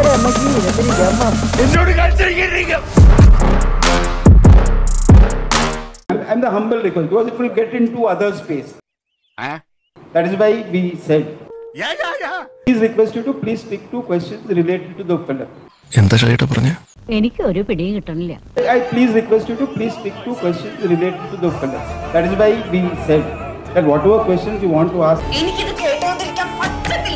And the humble request, because it will get into other space. That is why we said. Please request you to please stick to questions related to the film. എന്താ ഷൈട്ട പറഞ്ഞ എനിക്ക് ഒരു പിടിയും കിട്ടണില്ല I please request you to please stick to questions related to the film. That is why we said that whatever questions you want to ask, എനിക്കിത് കേട്ടോണ്ടിരിക്കാൻ പറ്റത്തില്ല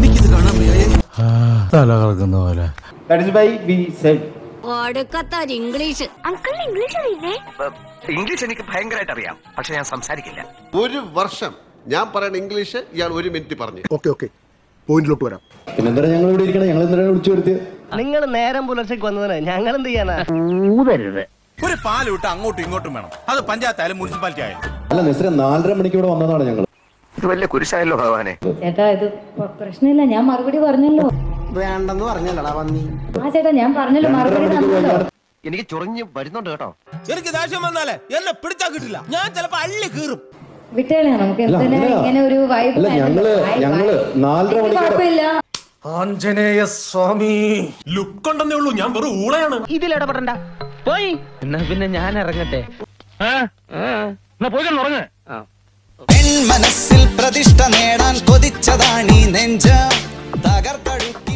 that is why we said ഒടുക്കത്തൊരു English അങ്കിളിന് English അറിയില്ലേ English എനിക്ക് ഭയങ്കരമായിട്ട് അറിയാം പക്ഷെ ഞാൻ സംസാരിക്കില്ല ഒരു വർഷം ഞാൻ പറയുന്ന ഇംഗ്ലീഷ് ഇയാൾ ഒരു മിനിറ്റ് പറഞ്ഞു ഓക്കെ ഓക്കെ പോയിന്റിലോട്ട് വരാം പിന്നെന്താ ഞങ്ങൾ ഇവിടെ ഇരിക്കണം ഞങ്ങൾ എന്തിനാണ് വിളിച്ചു വരുത്തിയത് നിങ്ങൾ നേരം പുലർച്ചയ്ക്ക് വന്നതിന് ഞങ്ങൾ എന്ത് ചെയ്യാനാ ഒരു പാല് വിട്ട് അങ്ങോട്ടും ഇങ്ങോട്ടും വേണം അത് പഞ്ചായത്തായാലും മുനിസിപ്പാലിറ്റി ആയാലും അല്ല നിസ്ര നാലര മണിക്ക് ഇവിടെ വന്നതാണ് ഞങ്ങൾ ഇത് വലിയ കുരിശായല്ലോ ഭഗവാനെ ചേട്ടാ ഇത് പ- പ്രശ്നമില്ല ഞാൻ മറുപടി പറഞ്ഞല്ലോ വേണ്ടെന്ന് പറഞ്ഞല്ലടാ പന്നി ആ ചേട്ടാ ഞാൻ പറഞ്ഞല്ലോ മറുപടി തന്നല്ലോ എനിക്ക് ചൊറിഞ്ഞ് വരുന്നുണ്ട് കേട്ടോ എനിക്ക് ദേഷ്യം വന്നാലേ എന്നെ പിടിച്ചാ കിട്ടില്ല ഞാൻ ചിലപ്പോ അള്ളി കീറും വിട്ടേളെ നമുക്ക് അല്ല, എന്തിനാ അങ്ങനെയാ. ഇങ്ങനെ ഒരു വൈബ് അല്ല, ഞങ്ങള് ഞങ്ങള് നാലര മണിക്ക് ഇവിടെ- കുഴപ്പമില്ല ആഞ്ജനേയ സ്വാമി ലുക്ക് ഉണ്ടെന്നേ ഉള്ളൂ ഞാൻ വെറും ഊളയാണ് ഇതിൽ ഇടപെടണ്ട പോയി എന്നാ പിന്നെ ഞാൻ ഇറങ്ങട്ടെ മനസ്സിൽ പ്രതിഷ്ഠ നേടാൻ കൊതിച്ചതാണീ നെഞ്ച തകർത്തെടുക്ക